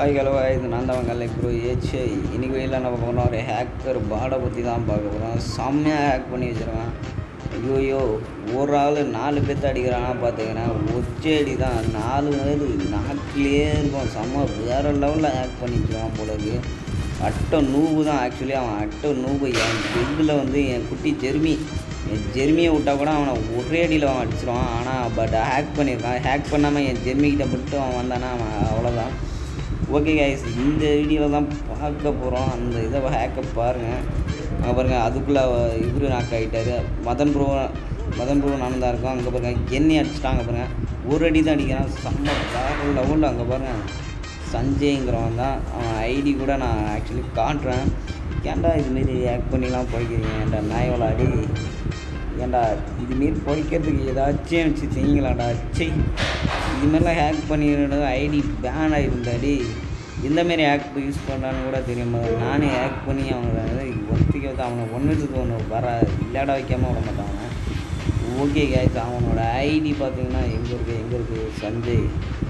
hi hello இது நான் தான் கல்லைக்கு ப்ரோ ஏச்சு இன்னைக்கு வெளியில் நம்ம போகிறோம் ஒரு ஹேக்கர் பாடை பற்றி தான் பார்க்க போகிறோம் செம்மையாக ஹேக் பண்ணி வச்சுருக்கான் ஐயோயோ ஒரு ஆள் நாலு பேர்த்த அடிக்கிறானா பார்த்துக்கிறேன் ஒச்சை அடி தான் நாலு பேர் நாக்கிலே இருக்கும் செம்ம வேறு லெவலில் ஹேக் பண்ணி வச்சுருக்கான் போல இருக்கு அட்டை நூபு தான் ஆக்சுவலி அவன் அட்டை நூபு என் பெட்டில் வந்து என் குட்டி ஜெர்மி என் ஜெர்மியை விட்டால் கூட அவனை ஒரே அடியில் அவன் அடிச்சிருவான் ஆனால் பட் ஹேக் பண்ணியிருக்கான் ஹேக் பண்ணாமல் என் ஜெர்மிக்கிட்ட மட்டும் அவன் வந்தானா அவன் அவ்வளோதான் ஓகே கைஸ் இந்த வீடியோவில் தான் பார்க்க போகிறோம் அந்த இதை ஹேக்கை பாருங்கள் அங்கே பாருங்கள் அதுக்குள்ளே இவரு நாக் ஆகிட்டாரு மதன் ப்ரோ மதன் ப்ரோ நானும் தான் இருக்கோம் அங்கே பாருங்கள் எண்ணெய் அடிச்சிட்டாங்க பாருங்கள் ஒரு அடி தான் அடிக்கிறான் செம்ம வேறு லெவலில் அங்கே பாருங்கள் சஞ்சய்ங்கிறவன் தான் அவன் ஐடி கூட நான் ஆக்சுவலி காட்டுறேன் ஏன்டா இதுமாரி ஹேக் பண்ணிலாம் போய்க்கிறீங்க ஏன்டா நாயோட அடி ஏன்டா இதுமாரி பொறிக்கிறதுக்கு ஏதாச்சும் வச்சு செய்யுங்களாடா சை இதுமாரிலாம் ஹேக் பண்ணிடுறது ஐடி பேன் ஆகிருந்தாடி எந்தமாரி ஹேக் யூஸ் பண்ணுறான்னு கூட தெரியுமா நானே ஹேக் பண்ணி அவங்க ஒத்திக்க வந்து அவனை ஒன்றுக்கு ஒன்று வர விளையாட வைக்காமல் விட மாட்டான் அவன் ஓகே கேஸ் அவனோட ஐடி பார்த்தீங்கன்னா எங்கே இருக்குது எங்கே இருக்குது சஞ்சய்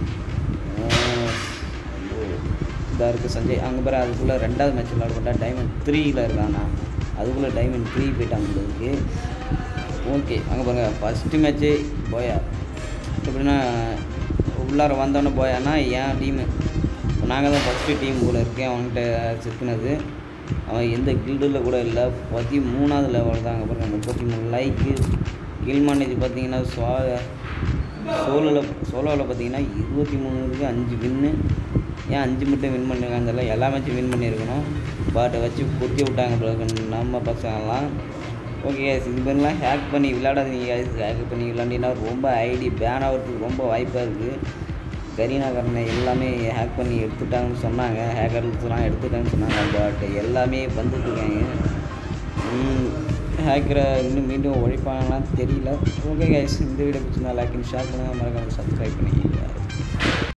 இதாக இருக்குது சஞ்சய் அங்கே பாரு அதுக்குள்ளே ரெண்டாவது மேட்ச் விளாட போட்டால் டைமண்ட் த்ரீயில் இருக்கானா அதுக்குள்ளே டைமண்ட் த்ரீ போயிட்டாங்க உங்களுக்கு ஓகே அங்கே பாருங்க ஃபஸ்ட்டு மேட்ச்சு போயா எப்படின்னா உள்ளார வந்தோடனே போயான்னா என் டீமு நாங்கள் தான் ஃபஸ்ட்டு டீம் கூட இருக்கேன் அவன்கிட்ட சிக்கினது அவன் எந்த கில்டில் கூட இல்லை பதிமூணாவது லெவல் தான் அங்கே பாருங்க முப்பத்தி மூணு லைக்கு கில் மேனேஜ் பார்த்தீங்கன்னா சோ சோலோவில் சோலோவில் பார்த்தீங்கன்னா இருபத்தி மூணு இருக்குது அஞ்சு வின்னு ஏன் அஞ்சு மட்டும் வின் பண்ணியிருக்காங்க தெரியல எல்லா மேட்சும் வின் பண்ணியிருக்கணும் பட் வச்சு குத்தி விட்டாங்க பிறகு நம்ம பசங்கள்லாம் ஓகே guys இது மாதிரிலாம் ஹேக் பண்ணி விளையாடாதீங்க guys ஹேக் பண்ணி விளையாண்டினா ரொம்ப ஐடி பேன் ஆகிறதுக்கு ரொம்ப வாய்ப்பாக இருக்குது கரீனா கரனை எல்லாமே ஹேக் பண்ணி எடுத்துட்டாங்கன்னு சொன்னாங்க ஹேக்கர்ஸ்லாம் எடுத்துட்டாங்கன்னு சொன்னாங்க பட் எல்லாமே வந்துட்டுருக்காங்க ஹேக்கரை இன்னும் மீண்டும் ஒழிப்பாங்கலாம் தெரியல ஓகே கைஸ் இந்த வீடியோ பிடிச்சிருந்தா லைக் ஷேர் பண்ணுங்கள் மறக்காம சப்ஸ்கிரைப் பண்ணிக்கோங்க